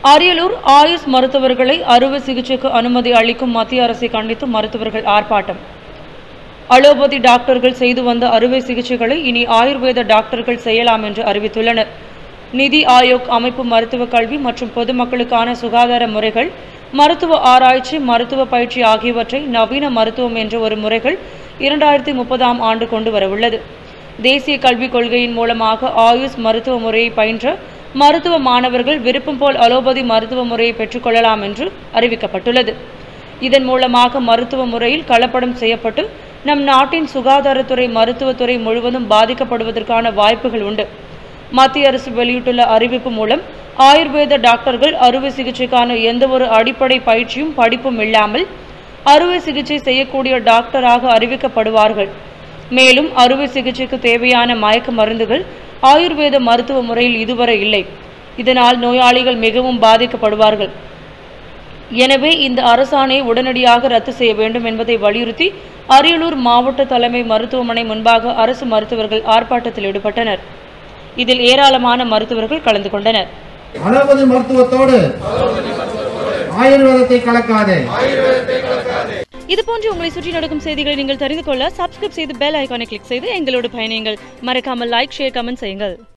அரியலூர் ஆயுஷ் மருத்துவர்களை அறுவை சிகிச்சைக்கு அனுமதி அளிக்கும் மத்திய அரசை கண்டித்து மருத்துவர்கள் ஆர்ப்பாட்டம் அலோபதி டாக்டர்கள் செய்து வந்த அறுவை சிகிச்சைகளை இனி ஆயுர்வேத டாக்டர்கள் செய்யலாம் என்று அறிவித்துள்ளனர் நிதி ஆயோக் அமைப்பு மருத்துவ கல்வி மற்றும் பொதுமக்களுக்கான சுகாதார முறைகள் மருத்துவ ஆராய்ச்சி மருத்துவ பயிற்சி ஆகியவற்றை நவீன மருத்துவம் என்ற ஒரு முறைகள் இரண்டாயிரத்தி முப்பதாம் ஆண்டு கொண்டு வரவுள்ளது தேசிய கல்விக் கொள்கையின் மூலமாக ஆயுஷ் மருத்துவ முறையை பயின்ற மருத்துவ மாணவர்கள் விருப்பம் போல் அலோபதி மருத்துவ முறையை பெற்றுக்கொள்ளலாம் என்று அறிவிக்கப்பட்டுள்ளது இதன் மூலமாக மருத்துவ முறையில் கலப்படம் செய்யப்பட்டு நம் நாட்டின் சுகாதாரத்துறை மருத்துவத்துறை முழுவதும் பாதிக்கப்படுவதற்கான வாய்ப்புகள் உண்டு மத்திய அரசு வெளியிட்டுள்ள அறிவிப்பு மூலம் ஆயுர்வேத டாக்டர்கள் அறுவை சிகிச்சைக்கான எந்தவொரு அடிப்படை பயிற்சியும் படிப்பும் இல்லாமல் அறுவை சிகிச்சை செய்யக்கூடிய டாக்டராக அறிவிக்கப்படுவார்கள் மேலும் அறுவை சிகிச்சைக்கு தேவையான மயக்க மருந்துகள் ஆயுர்வேத மருத்துவ முறையில் இதுவரை இல்லை இதனால் நோயாளிகள் மிகவும் பாதிக்கப்படுவார்கள் எனவே இந்த அரசாணையை உடனடியாக ரத்து செய்ய வேண்டும் என்பதை வலியுறுத்தி அரியலூர் மாவட்ட தலைமை மருத்துவமனை முன்பாக அரசு மருத்துவர்கள் ஆர்ப்பாட்டத்தில் ஈடுபட்டனர் இதில் ஏராளமான மருத்துவர்கள் கலந்து கொண்டனர் அலோபதி மருத்துவத்தோடு ஆயுர்வேதத்தை கலக்காதே இதுபோன்று உங்களை சுற்றி நடக்கும் செய்திகளை நீங்கள் தெரிந்து கொள்ள சப்ஸ்கிரைப் செய்து பெல் ஐகானை கிளிக் செய்து எங்களோடு பயணியுங்கள் மறக்காமல் லைக் ஷேர் கமெண்ட் செய்யுங்கள்